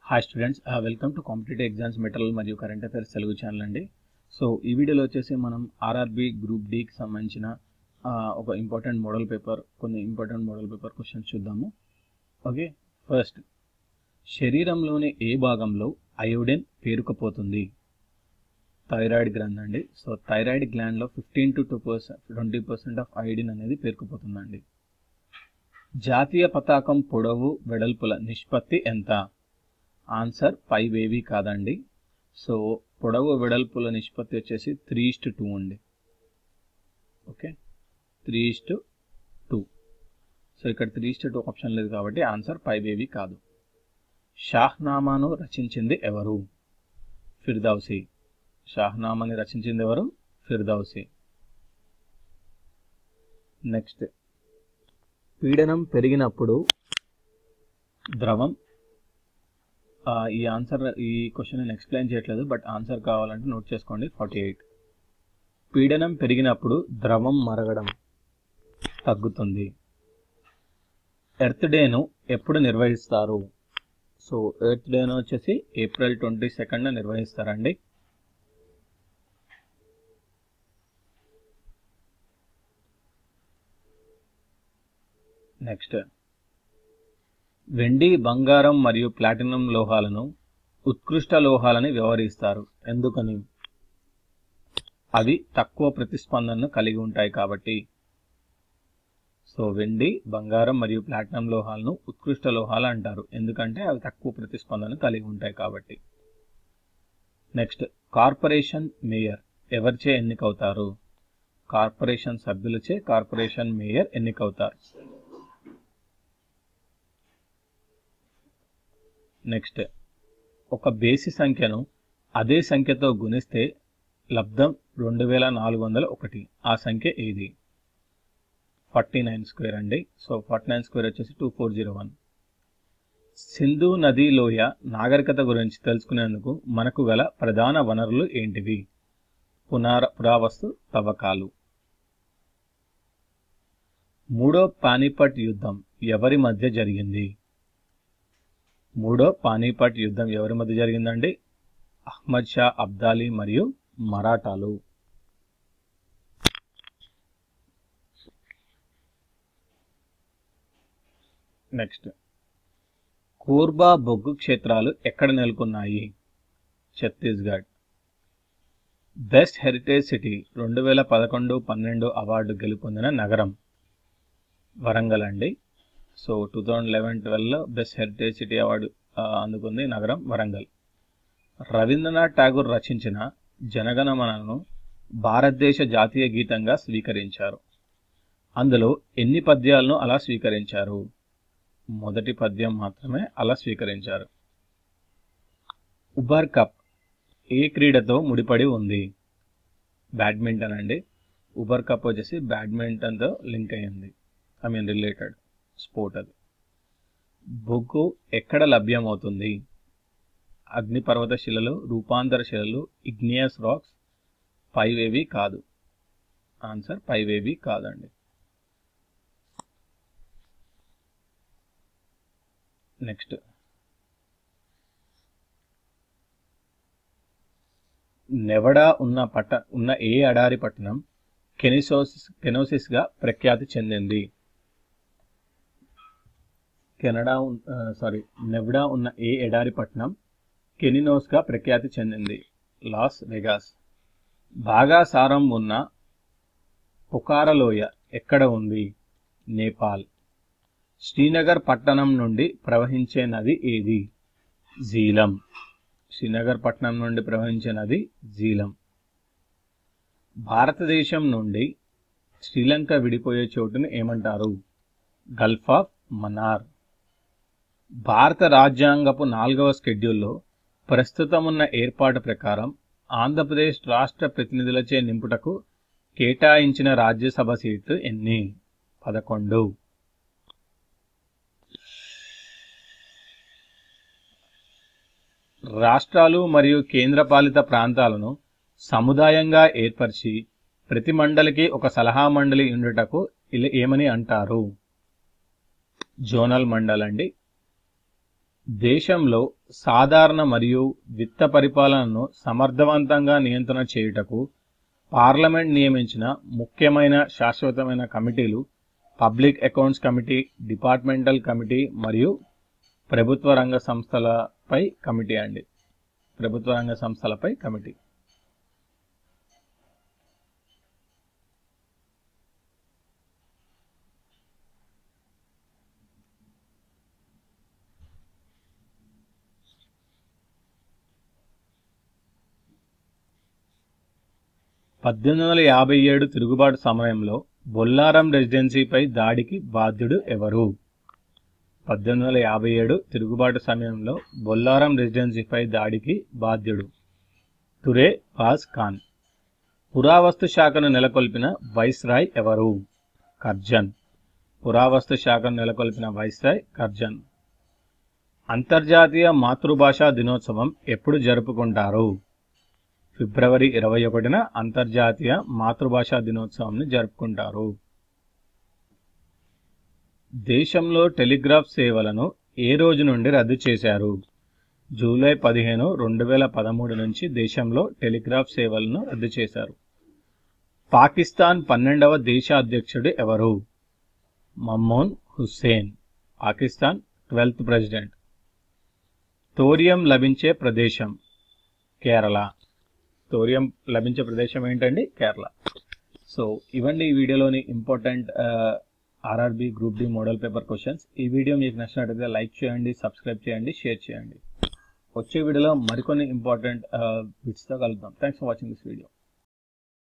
hi students welcome to competitive exams material మరియు current affairs Telugu channel అండి so ఈ వీడియోలో వచ్చేసి మనం ఆర్ఆర్బి గ్రూప్ డికి సంబంధించిన ఆ, ఒక ఇంపార్టెంట్ మోడల్ పేపర్ కొన్ని ఇంపార్టెంట్ మోడల్ పేపర్ క్వశ్చన్స్ చూద్దాము ఓకే ఫస్ట్ శరీరంలోని ఏ భాగంలో అయోడిన్ పేరుకుపోతుంది థైరాయిడ్ గ్లాండ్ అండి సో థైరాయిడ్ గ్లాండ్లో fifteen to two percent twenty percent of iodine అనేది పేరుకుపోతుందండి జాతీయ పతాకం పొడవు వెడల్పుల నిష్పత్తి ఎంత ఆన్సర్ ఫైవ్ ఏవి కాదండి సో పొడవు వెడల్పుల నిష్పత్తి వచ్చేసి త్రీ ఇస్ట్ టూ అండి okay three is to two so ఇక్కడ త్రీ ఇస్ట్ టూ ఆప్షన్ లేదు కాబట్టి ఆన్సర్ ఫైవ్ ఏవి కాదు షాహ్నామాను రచించింది ఎవరు ఫిర్దౌసి షాహ్నామాని రచించింది ఎవరు ఫిర్దౌసి నెక్స్ట్ పీడనం పెరిగినప్పుడు ద్రవం ఆ, ఈ ఆన్సర్ ఈ క్వశ్చన్ నేను ఎక్స్ప్లెయిన్ చేయట్లేదు బట్ ఆన్సర్ కావాలంటే నోట్ చేసుకోండి ఫార్టీ ఎయిట్ పీడనం పెరిగినప్పుడు ద్రవం మరగడం తగ్గుతుంది ఎర్త్ డేను ఎప్పుడు నిర్వహిస్తారు సో ఎర్త్ డేను వచ్చేసి ఏప్రిల్ ట్వంటీ సెకండ్ నిర్వహిస్తారండి నెక్స్ట్ వెండి బంగారం మరియు ప్లాటినం లోహాలను ఉత్కృష్ట లోహాలని వ్యవహరిస్తారు ఎందుకని అవి తక్కువ ప్రతిస్పందనను కలిగి ఉంటాయి కాబట్టి సో వెండి బంగారం మరియు ప్లాటినం లోహాలను ఉత్కృష్ట లోహాలు అంటారు ఎందుకంటే అవి తక్కువ ప్రతిస్పందన కలిగి ఉంటాయి కాబట్టి నెక్స్ట్ కార్పొరేషన్ మేయర్ ఎవరిచే ఎన్నికవుతారు కార్పొరేషన్ సభ్యులచే కార్పొరేషన్ మేయర్ ఎన్నికవుతారు నెక్స్ట్ ఒక బేసి సంఖ్యను అదే సంఖ్యతో గుణిస్తే లబ్ధం రెండు వేల నాలుగు వందల ఒకటి ఆ సంఖ్య ఏది ఫార్టీ నైన్ స్క్వేర్ అండి సో ఫార్టీ నైన్ స్క్వేర్ వచ్చేసి two four zero one Sindhu నది లోయ నాగరికత గురించి తెలుసుకునేందుకు మనకు గల ప్రధాన వనరులు ఏంటివి పునార పురావస్తు తవ్వకాలు మూడో పానిపట్ యుద్ధం ఎవరి మధ్య జరిగింది మూడో పానీపట్ యుద్ధం ఎవరి మధ్య జరిగిందండి అహ్మద్ షా అబ్దాలీ మరియు మరాఠాలు నెక్స్ట్ కోర్బా బొగ్గు క్షేత్రాలు ఎక్కడ నెలకొన్నాయి ఛత్తీస్గఢ్ బెస్ట్ హెరిటేజ్ సిటీ రెండు వేల పదకొండు పన్నెండు అవార్డు గెలుపొందిన నగరం వరంగల్ అండి సో టూ థౌజండ్ లెవెన్ ట్వెల్వ్లో బెస్ట్ హెరిటేజ్ సిటీ అవార్డు ఆ, అందుకుంది నగరం వరంగల్ రవీంద్రనాథ్ ఠాగూర్ రచించిన జనగణమనను భారతదేశ జాతీయ గీతంగా స్వీకరించారు అందులో ఎన్ని పద్యాలను అలా స్వీకరించారు మొదటి పద్యం మాత్రమే అలా స్వీకరించారు ఉబర్ కప్ ఏ క్రీడతో ముడిపడి ఉంది బ్యాడ్మింటన్ అండి ఉబర్ కప్ వచ్చేసి బ్యాడ్మింటన్తో లింక్ అయ్యింది ఐ మీన్ రిలేటెడ్ స్పోర్ట్ అది బొగ్గు ఎక్కడ లభ్యమవుతుంది అగ్నిపర్వత శిలలు రూపాంతర శిలలు ఇగ్నియస్ రాక్స్ ఫైవ్ ఏవి కాదు ఆన్సర్ ఫైవ్ ఏవి కాదండి నెక్స్ట్ నెవడా ఉన్న పట్ట ఉన్న ఏ అడారి పట్టణం కెనిసోసిస్ కెనోసిస్గా ప్రఖ్యాతి చెందింది కెనడా సారీ నెవ్డా ఉన్న ఏ ఎడారి పట్టణం కెనినోస్గా ప్రఖ్యాతి చెందింది లాస్ వెగాస్ బాగా సారం ఉన్న పుకారలోయ ఎక్కడ ఉంది నేపాల్ శ్రీనగర్ పట్టణం నుండి ప్రవహించే నది ఏది జీలం శ్రీనగర్ పట్టణం నుండి ప్రవహించే నది జీలం భారతదేశం నుండి శ్రీలంక విడిపోయే చోటుని ఏమంటారు గల్ఫ్ ఆఫ్ మనార్ భారత రాజ్యాంగపు నాలుగవ స్కెడ్యూల్లో ప్రస్తుతం ఉన్న ఏర్పాటు ప్రకారం ఆంధ్రప్రదేశ్ రాష్ట్ర ప్రతినిధులచే నింపుటకు కేటాయించిన రాజ్యసభ సీట్లు ఎన్ని పదకొండు రాష్ట్రాలు మరియు కేంద్రపాలిత ప్రాంతాలను సముదాయంగా ఏర్పరిచి ప్రతి మండలికి ఒక సలహా మండలి ఉండుటకు ఇలా ఏమని అంటారు జోనల్ మండల్ అండి దేశంలో సాధారణ మరియు విత్త పరిపాలనను సమర్థవంతంగా నియంత్రణ చేయుటకు పార్లమెంట్ నియమించిన ముఖ్యమైన శాశ్వతమైన కమిటీలు public accounts committee departmental committee మరియు ప్రభుత్వ రంగ సంస్థలపై కమిటీ అండి ప్రభుత్వ రంగ సంస్థలపై కమిటీ పద్దెనిమిది వందల యాభై ఏడు తిరుగుబాటు సమయంలో బొల్లారం రెసిడెన్సీపై దాడికి బాధ్యుడు ఎవరు పద్దెనిమిది వందల యాభై ఏడు తిరుగుబాటు సమయంలో బొల్లారం రెసిడెన్సీపై దాడికి బాధ్యుడు తురే బాజ్ ఖాన్ పురావస్తు శాఖను నెలకొల్పిన వైస్రాయ్ ఎవరు కర్జన్ పురావస్తు శాఖను నెలకొల్పిన వైస్రాయ్ కర్జన్ అంతర్జాతీయ మాతృభాషా దినోత్సవం ఎప్పుడు జరుపుకుంటారు ఫిబ్రవరి ఇరవై ఒకటిన అంతర్జాతీయ మాతృభాషా దినోత్సవంని జరుపుకుంటారు దేశంలో టెలిగ్రాఫ్ సేవలను ఏ రోజు నుండి రద్దు చేశారు జూలై పదిహేను రెండు వేల పదమూడు నుంచి దేశంలో టెలిగ్రాఫ్ సేవలను రద్దు చేశారు పాకిస్తాన్ పన్నెండవ దేశ అధ్యక్షుడు ఎవరు Mamnoon Hussain Pakistan twelfth president thorium లభించే ప్రదేశం కేరళ థోరియం లభించే ప్రదేశం ఏంటండి కేరళ సో ఇవన్నీ ఈ వీడియోలోని important RRB group D model paper questions ఈ వీడియో మీకు నచ్చినట్లయితే లైక్ చేయండి సబ్స్క్రైబ్ చేయండి షేర్ చేయండి వచ్చే వీడియోలో మరికొన్ని ఇంపార్టెంట్ బిట్స్తో కలుద్దాం thanks for watching this video